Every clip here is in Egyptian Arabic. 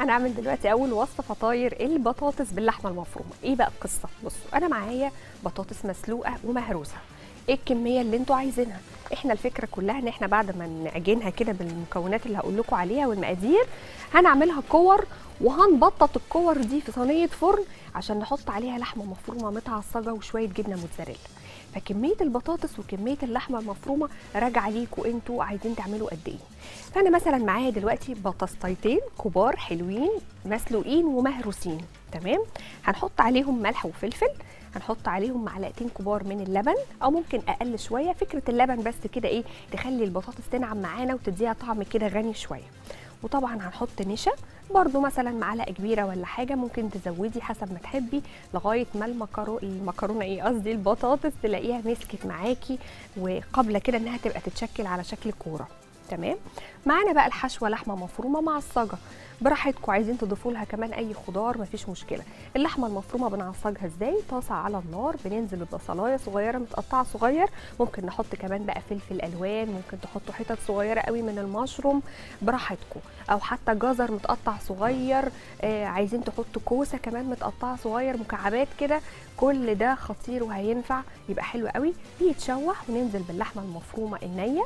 هنعمل دلوقتي اول وصفه فطاير البطاطس باللحمه المفرومه ايه بقى القصه بصوا انا معايا بطاطس مسلوقه ومهروسه ايه الكميه اللي انتوا عايزينها احنا الفكره كلها ان احنا بعد ما نعجنها كده بالمكونات اللي هقول لكم عليها والمقادير هنعملها كور وهنبطط الكور دي في صينيه فرن عشان نحط عليها لحمه مفرومه متعصجه وشويه جبنه موتزاريلا فكميه البطاطس وكميه اللحمه المفرومه راجعه ليكوا انتوا عايزين تعملوا قد ايه فانا مثلا معايا دلوقتي بطاطستين كبار حلوين مسلوقين ومهروسين تمام هنحط عليهم ملح وفلفل هنحط عليهم معلقتين كبار من اللبن او ممكن اقل شويه فكره اللبن بس كده ايه تخلي البطاطس تنعم معانا وتديها طعم كده غني شويه وطبعا هنحط نشا برضو مثلا معلقه كبيره ولا حاجه ممكن تزودي حسب ما تحبي لغايه ما المكرو المكرونه ايه قصدي البطاطس تلاقيها مسكت معاكي وقابله كده انها تبقى تتشكل على شكل كوره تمام معانا بقى الحشوه لحمه مفرومه معصجه براحتكم عايزين تضيفوا لها كمان اي خضار مفيش مشكله اللحمه المفرومه بنعصجها ازاي طاسه على النار بننزل ببصلايه صغيره متقطعه صغير ممكن نحط كمان بقى فلفل الوان ممكن تحطوا حتت صغيره قوي من المشروم براحتكم او حتى جزر متقطع صغير آه عايزين تحطوا كوسه كمان متقطعه صغير مكعبات كده كل ده خطير وهينفع يبقى حلو قوي بيتشوح وننزل باللحمه المفرومه النيه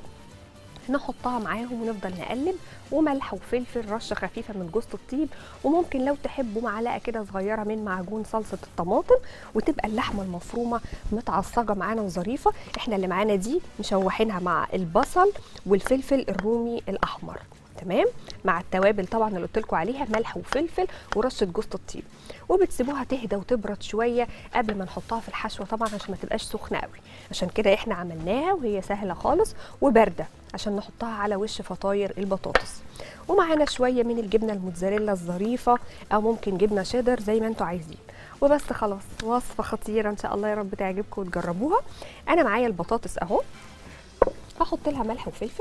نحطها معاهم ونفضل نقلب وملح وفلفل رشه خفيفه من جوز الطيب وممكن لو تحبوا معلقه كده صغيره من معجون صلصه الطماطم وتبقى اللحمه المفرومه متعصجه معانا وظريفه احنا اللي معانا دي مشوحينها مع البصل والفلفل الرومي الاحمر تمام مع التوابل طبعا اللي قلت لكم عليها ملح وفلفل ورشه جوز الطيب وبتسيبوها تهدى وتبرد شويه قبل ما نحطها في الحشوه طبعا عشان ما تبقاش سخنه قوي عشان كده احنا عملناها وهي سهله خالص وبارده عشان نحطها على وش فطاير البطاطس ومعانا شويه من الجبنه الموتزاريلا الظريفه او ممكن جبنه شيدر زي ما انتوا عايزين وبس خلاص وصفه خطيره ان شاء الله يا رب تعجبكم وتجربوها انا معايا البطاطس اهو هحط لها ملح وفلفل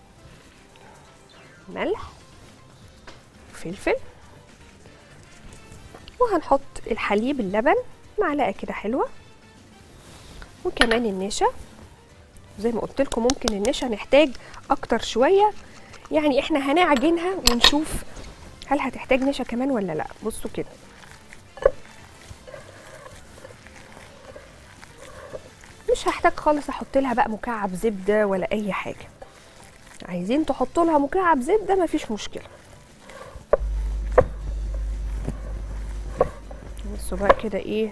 ملح وفلفل وهنحط الحليب اللبن معلقه كده حلوه وكمان النشا زي ما قلت لكم ممكن النشا نحتاج اكتر شويه يعني احنا هنعجنها ونشوف هل هتحتاج نشا كمان ولا لا بصوا كده مش هحتاج خالص احط لها بقى مكعب زبده ولا اي حاجه عايزين تحطوا لها مكعب زبده مفيش مشكله بصوا بقى كده ايه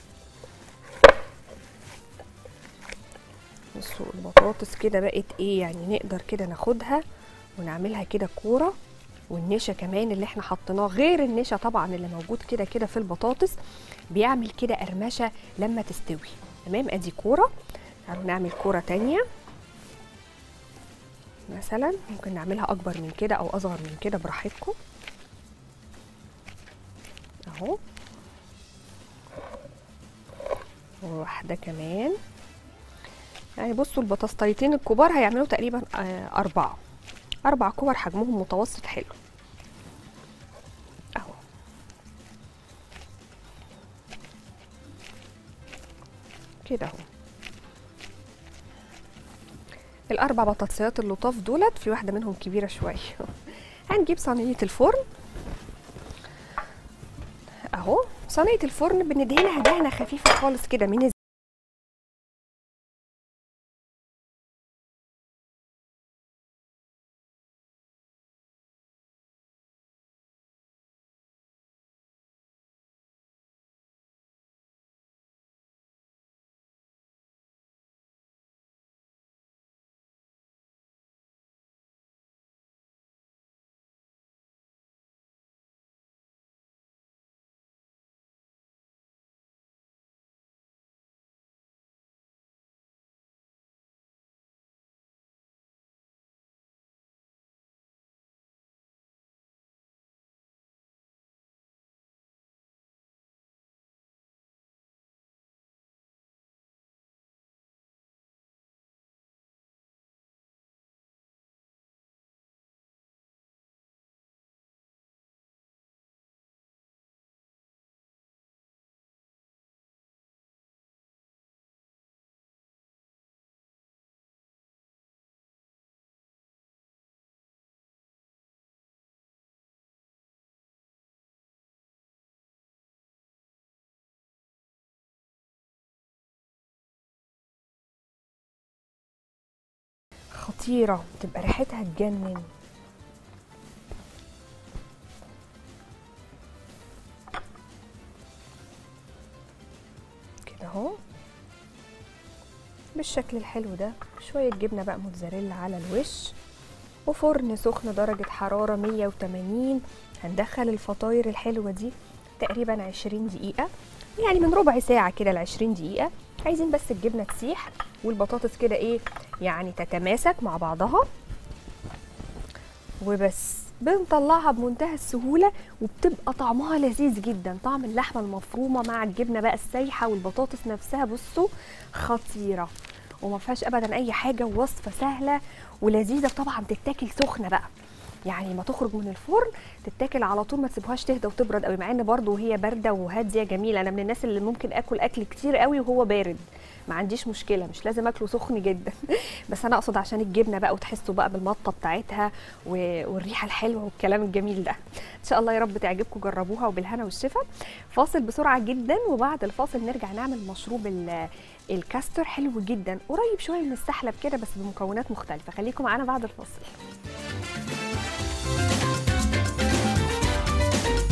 بصوا البطاطس كده بقت ايه يعني نقدر كده ناخدها ونعملها كده كوره والنشا كمان اللي احنا حطيناه غير النشا طبعا اللي موجود كده كده في البطاطس بيعمل كده قرمشه لما تستوي تمام ادي كوره تعالوا نعمل كوره تانية مثلا ممكن نعملها اكبر من كده او اصغر من كده براحتكم اهو وواحده كمان يعني بصوا البطاطستين الكبار هيعملوا تقريبا أربعة أربع كور حجمهم متوسط حلو أهو كده أهو الأربع بطاطسيات اللطاف دولت في واحدة منهم كبيرة شوية هنجيب صينية الفرن أهو صينية الفرن بندهنها دهنة خفيفة خالص كده من خطيره تبقى ريحتها تجنن كده اهو بالشكل الحلو ده شويه جبنه بقى موتزاريلا على الوش وفرن سخن درجة حرارة 180 هندخل الفطاير الحلوة دي تقريبا 20 دقيقة يعني من ربع ساعة كده ل 20 دقيقة عايزين بس الجبنة تسيح والبطاطس كده ايه يعني تتماسك مع بعضها وبس بنطلعها بمنتهى السهولة وبتبقى طعمها لذيذ جدا طعم اللحمة المفرومة مع الجبنة بقى السايحة والبطاطس نفسها بصوا خطيرة وما فيهاش ابدا اي حاجه ووصفه سهله ولذيذه طبعا تتاكل سخنه بقى يعني ما تخرج من الفرن تتاكل على طول ما تسيبوهاش تهدى وتبرد قوي مع ان برضه وهي بارده وهاديه جميله انا من الناس اللي ممكن اكل اكل كتير قوي وهو بارد ما عنديش مشكله مش لازم اكله سخن جدا بس انا اقصد عشان الجبنه بقى وتحسوا بقى بالمطه بتاعتها والريحه الحلوه والكلام الجميل ده ان شاء الله يا رب تعجبكم جربوها وبالهنا والشفا فاصل بسرعه جدا وبعد الفاصل نرجع نعمل مشروب الكاستر حلو جدا قريب شويه من السحلب كده بس بمكونات مختلفه خليكم معانا بعد الفاصل